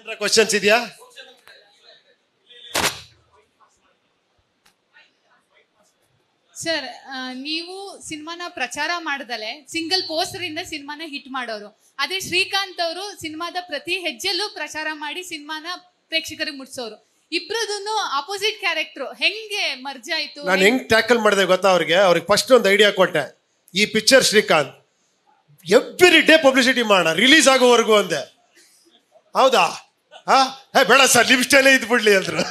ಏನಾರ ಕ್ವಶನ್ಸ್ ಇದೆಯಾ ಸರ್ ಆ, ನೀವು ಸಿನಿಮಾನ ಪ್ರಚಾರ ಮಾಡ್ದಲೆ ಸಿಂಗಲ್ ಪೋಸ್ಟರ್ ಇಂದ ಸಿನಿಮಾನ ಹಿಟ್ ಮಾಡೋರು ಅದೇ ಶ್ರೀಕಾಂತ್ ಅವರು ಸಿನಿಮಾದ ಪ್ರತಿ ಹೆಜ್ಜೆಲ್ಲೂ ಪ್ರಚಾರ ಮಾಡಿ ಸಿನಿಮಾನ ಪ್ರೇಕ್ಷಕರಿಗೆ ಮುಟ್ಸೋರು ಇಬ್ರದೂನು ಅಪೋಸಿಟ್ ಕ್ಯಾರೆಕ್ಟರ್ ಹೆಂಗೆ ಮರ್ಜ್ ಆಯ್ತು ನಾನು ಹೆಂಗ್ ಟ್ಯಾಕಲ್ ಮಾಡಿದೆ ಗೊತ್ತಾ ಅವ್ರಿಗೆ ಅವ್ರಿಗೆ ಫಸ್ಟ್ ಒಂದು ಐಡಿಯಾ ಕೊಟ್ಟೆ ಈ picture Srikanth every day publicity ಮಾಡೋಣ ರಿಲೀಸ್ ಆಗೋವರೆಗೂ ಅಂದೆ ಹೌದಾ ಹಾ ಹೇ ಬೇಡ ಸರ್ ನಿಮ್ ಸ್ಟೈಲೇ ಇದ್ಬಿಡ್ಲಿ ಅಂದ್ರು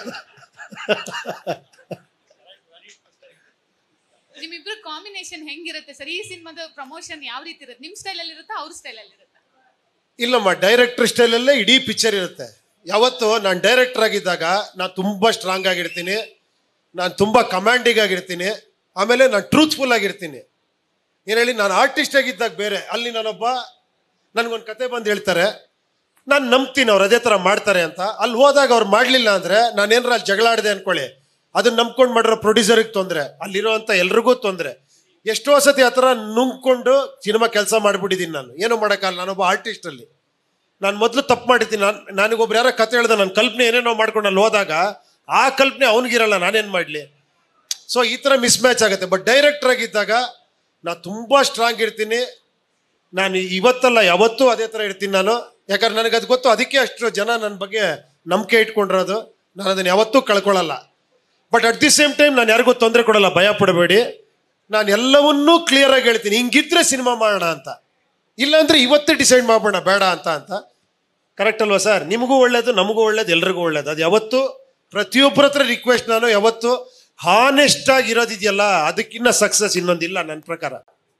ನಿಮ್ಮಿಬ್ರು ಕಾಂಬಿನೇಷನ್ ಹೆಂಗಿರುತ್ತೆ ಸರ್ ಈ ಸಿನಿಮಾದ ಪ್ರಮೋಷನ್ ಯಾವ ರೀತಿ ಇರುತ್ತೆ ನಿಮ್ ಸ್ಟೈಲ್ ಅಲ್ಲಿ ಇರುತ್ತಾ ಅವ್ರ ಸ್ಟೈಲ್ ಅಲ್ಲಿ ಇರುತ್ತಾ ಇಲ್ಲಮ್ಮ ಡೈರೆಕ್ಟರ್ ಸ್ಟೈಲಲ್ಲೇ ಇಡೀ ಪಿಕ್ಚರ್ ಇರುತ್ತೆ ಯಾವತ್ತು ನಾನು ಡೈರೆಕ್ಟರ್ ಆಗಿದ್ದಾಗ ನಾನು ತುಂಬ ಸ್ಟ್ರಾಂಗ್ ಆಗಿರ್ತೀನಿ ನಾನು ತುಂಬ ಕಮಾಂಡಿಂಗ್ ಆಗಿರ್ತೀನಿ ಆಮೇಲೆ ನಾನು ಟ್ರೂತ್ಫುಲ್ ಆಗಿರ್ತೀನಿ ಏನು ಹೇಳಿ ನಾನು ಆರ್ಟಿಸ್ಟ್ ಆಗಿದ್ದಾಗ ಬೇರೆ ಅಲ್ಲಿ ನಾನೊಬ್ಬ ನನಗೊಂದು ಕತೆ ಬಂದು ಹೇಳ್ತಾರೆ ನಾನು ನಂಬ್ತೀನಿ ಅವ್ರು ಅದೇ ಥರ ಮಾಡ್ತಾರೆ ಅಂತ ಅಲ್ಲಿ ಹೋದಾಗ ಅವ್ರು ಮಾಡಲಿಲ್ಲ ಅಂದರೆ ನಾನೇನಾರ ಅಲ್ಲಿ ಜಗಳ ಆಡಿದೆ ಅನ್ಕೊಳ್ಳಿ ಅದನ್ನ ನಂಬ್ಕೊಂಡು ಮಾಡಿರೋ ಪ್ರೊಡ್ಯೂಸರ್ಗೆ ತೊಂದರೆ ಅಲ್ಲಿರೋವಂಥ ಎಲ್ರಿಗೂ ತೊಂದರೆ ಎಷ್ಟೋ ಸತಿ ಆ ಥರ ನುಂಗ್ಕೊಂಡು ಸಿನಿಮಾ ಕೆಲಸ ಮಾಡಿಬಿಟ್ಟಿದ್ದೀನಿ ನಾನು ಏನೂ ಮಾಡೋಕ್ಕಲ್ಲ ನಾನೊಬ್ಬ ಆರ್ಟಿಸ್ಟಲ್ಲಿ ನಾನು ಮೊದಲು ತಪ್ಪು ಮಾಡಿದ್ದೀನಿ ನಾನು ನನಗೊಬ್ರು ಯಾರೋ ಕತೆ ಹೇಳ್ದೆ ನನ್ನ ಕಲ್ಪನೆ ಏನೇನೋ ಮಾಡ್ಕೊಂಡು ಅಲ್ಲಿ ಹೋದಾಗ ಆ ಕಲ್ಪನೆ ಅವನಿಗಿರಲ್ಲ ನಾನೇನು ಮಾಡಲಿ ಸೊ ಈ ಥರ ಮಿಸ್ ಮ್ಯಾಚ್ ಆಗುತ್ತೆ ಬಟ್ ಡೈರೆಕ್ಟರ್ ಆಗಿದ್ದಾಗ ನಾನು ತುಂಬ ಸ್ಟ್ರಾಂಗ್ ಇರ್ತೀನಿ ನಾನು ಇವತ್ತಲ್ಲ ಯಾವತ್ತೂ ಅದೇ ಥರ ಇರ್ತೀನಿ ನಾನು ಯಾಕಂದ್ರೆ ನನಗೆ ಅದು ಗೊತ್ತು ಅದಕ್ಕೆ ಅಷ್ಟು ಜನ ನನ್ನ ಬಗ್ಗೆ ನಂಬಿಕೆ ಇಟ್ಕೊಂಡಿರೋದು ನಾನು ಅದನ್ನು ಯಾವತ್ತೂ ಕಳ್ಕೊಳ್ಳಲ್ಲ but at the same time ನಾನು ಯಾರಿಗೂ ತೊಂದರೆ ಕೊಡಲ್ಲ ಭಯ ಪಡಬೇಡಿ ನಾನು ಎಲ್ಲವನ್ನೂ ಕ್ಲಿಯರಾಗಿ ಹೇಳ್ತೀನಿ ಹಿಂಗಿದ್ರೆ ಸಿನಿಮಾ ಮಾಡೋಣ ಅಂತ ಇಲ್ಲಾಂದ್ರೆ ಇವತ್ತೇ ಡಿಸೈಡ್ ಮಾಡೋಣ ಬೇಡ ಅಂತ ಅಂತ ಕರೆಕ್ಟ್ ಅಲ್ವಾ ಸರ್ ನಿಮಗೂ ಒಳ್ಳೇದು ನಮಗೂ ಒಳ್ಳೇದು ಎಲ್ರಿಗೂ ಒಳ್ಳೇದು ಅದು ಯಾವತ್ತು ಪ್ರತಿಯೊಬ್ಬರ ಹತ್ರ ರಿಕ್ವೆಸ್ಟ್ ನಾನು ಯಾವತ್ತು ಹಾನೆಸ್ಟ್ ಆಗಿರೋದಿದೆಯಲ್ಲ ಅದಕ್ಕಿನ್ನ ಸಕ್ಸಸ್ ಇನ್ನೊಂದಿಲ್ಲ ನನ್ನ ಪ್ರಕಾರ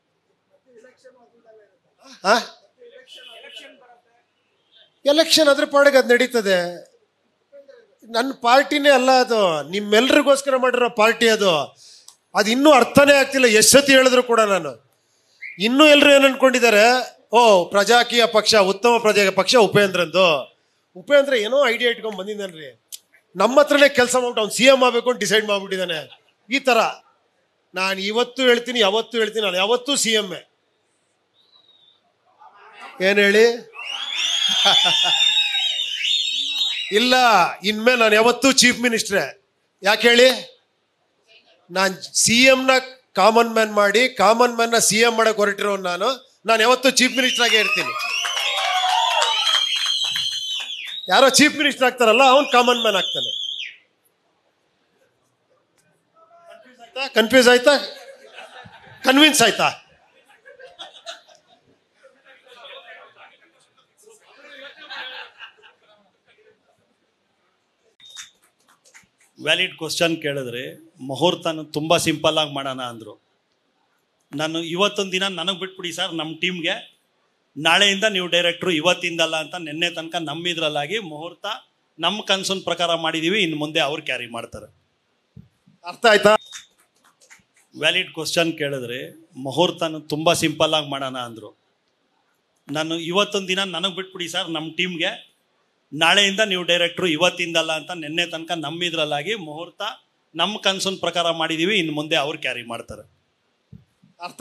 ಎಲೆಕ್ಷನ್ ಅದ್ರ ಪಾಡಿಗೆ ಅದು ನಡೀತದೆ ನನ್ನ ಪಾರ್ಟಿನೇ ಅಲ್ಲ ಅದು ನಿಮ್ಮೆಲ್ರಿಗೋಸ್ಕರ ಮಾಡಿರೋ ಪಾರ್ಟಿ ಅದು ಅದು ಇನ್ನೂ ಅರ್ಥನೇ ಆಗ್ತಿಲ್ಲ ಎಷ್ಟು ಸತಿ ಹೇಳಿದ್ರು ಕೂಡ ನಾನು ಇನ್ನೂ ಎಲ್ಲರೂ ಏನು ಅನ್ಕೊಂಡಿದ್ದಾರೆ ಓ ಪ್ರಜಾಕೀಯ ಪಕ್ಷ ಉತ್ತಮ ಪ್ರಜಾ ಪಕ್ಷ ಉಪೇಂದ್ರಂದು ಉಪೇಂದ್ರ ಏನೋ ಐಡಿಯಾ ಇಟ್ಕೊಂಡ್ ಬಂದಿದ್ದಾನ್ರಿ ನಮ್ಮ ಹತ್ರನೇ ಕೆಲಸ ಮಾಡ್ಬಿಟ್ಟು ಅವ್ನು ಸಿ ಎಂ ಆಗಬೇಕು ಅಂತ ಡಿಸೈಡ್ ಮಾಡ್ಬಿಟ್ಟಿದ್ದಾನೆ ಈ ಥರ ನಾನು ಇವತ್ತು ಹೇಳ್ತೀನಿ ಯಾವತ್ತೂ ಹೇಳ್ತೀನಿ ನಾನು ಯಾವತ್ತೂ ಸಿ ಎಮ್ ಏನು ಹೇಳಿ ಇಲ್ಲ ಇನ್ಮೇಲೆ ನಾನು ಯಾವತ್ತೂ ಚೀಫ್ ಮಿನಿಸ್ಟ್ರೇ ಯಾಕೆ ಹೇಳಿ ನಾನು ಸಿ ನ ಕಾಮನ್ ಮ್ಯಾನ್ ಮಾಡಿ ಕಾಮನ್ ಮ್ಯಾನ್ನ ಸಿ ಎಂ ಮಾಡಕ್ ಹೊರಟಿರೋ ನಾನು ನಾನು ಯಾವತ್ತೂ ಚೀಫ್ ಮಿನಿಸ್ಟರ್ ಆಗೇ ಇರ್ತೀನಿ ಯಾರೋ ಚೀಫ್ ಮಿನಿಸ್ಟರ್ ಆಗ್ತಾರಲ್ಲ ಅವನ್ ಕಾಮನ್ ಮ್ಯಾನ್ ಆಗ್ತಾನೆ ಕನ್ಫ್ಯೂಸ್ ಆಯ್ತಾ ಕನ್ವಿನ್ಸ್ ಆಯ್ತಾ ವ್ಯಾಲಿಡ್ ಕ್ವಶನ್ ಕೇಳಿದ್ರೆ ಮುಹೂರ್ತನ ತುಂಬ ಸಿಂಪಲ್ಲಾಗಿ ಮಾಡೋಣ ಅಂದರು ನಾನು ಇವತ್ತೊಂದು ದಿನ ನನಗೆ ಬಿಟ್ಬಿಡಿ ಸರ್ ನಮ್ಮ ಟೀಮ್ಗೆ ನಾಳೆಯಿಂದ ನೀವು ಡೈರೆಕ್ಟ್ರು ಇವತ್ತಿಂದಲ್ಲ ಅಂತ ನಿನ್ನೆ ತನಕ ನಮ್ಮಿದ್ರಲ್ಲಾಗಿ ಮುಹೂರ್ತ ನಮ್ಮ ಕನ್ಸನ್ ಪ್ರಕಾರ ಮಾಡಿದ್ದೀವಿ ಇನ್ನು ಮುಂದೆ ಅವ್ರು ಕ್ಯಾರಿ ಮಾಡ್ತಾರೆ ಅರ್ಥ ಆಯ್ತಾ ವ್ಯಾಲಿಡ್ ಕ್ವಶನ್ ಕೇಳಿದ್ರೆ ಮುಹೂರ್ತನ ತುಂಬ ಸಿಂಪಲ್ಲಾಗಿ ಮಾಡೋಣ ಅಂದರು ನಾನು ಇವತ್ತೊಂದು ದಿನ ನನಗೆ ಬಿಟ್ಬಿಡಿ ಸರ್ ನಮ್ಮ ಟೀಮ್ಗೆ ನಾಳೆಯಿಂದ ನೀವು ಡೈರೆಕ್ಟ್ರು ಇವತ್ತಿಂದಲ್ಲ ಅಂತ ನಿನ್ನೆ ತನಕ ನಮ್ಮಿದ್ರಲ್ಲಾಗಿ ಮುಹೂರ್ತ ನಮ್ಮ ಕನ್ಸನ್ ಪ್ರಕಾರ ಮಾಡಿದ್ದೀವಿ ಇನ್ನು ಮುಂದೆ ಅವ್ರು ಕ್ಯಾರಿ ಮಾಡ್ತಾರೆ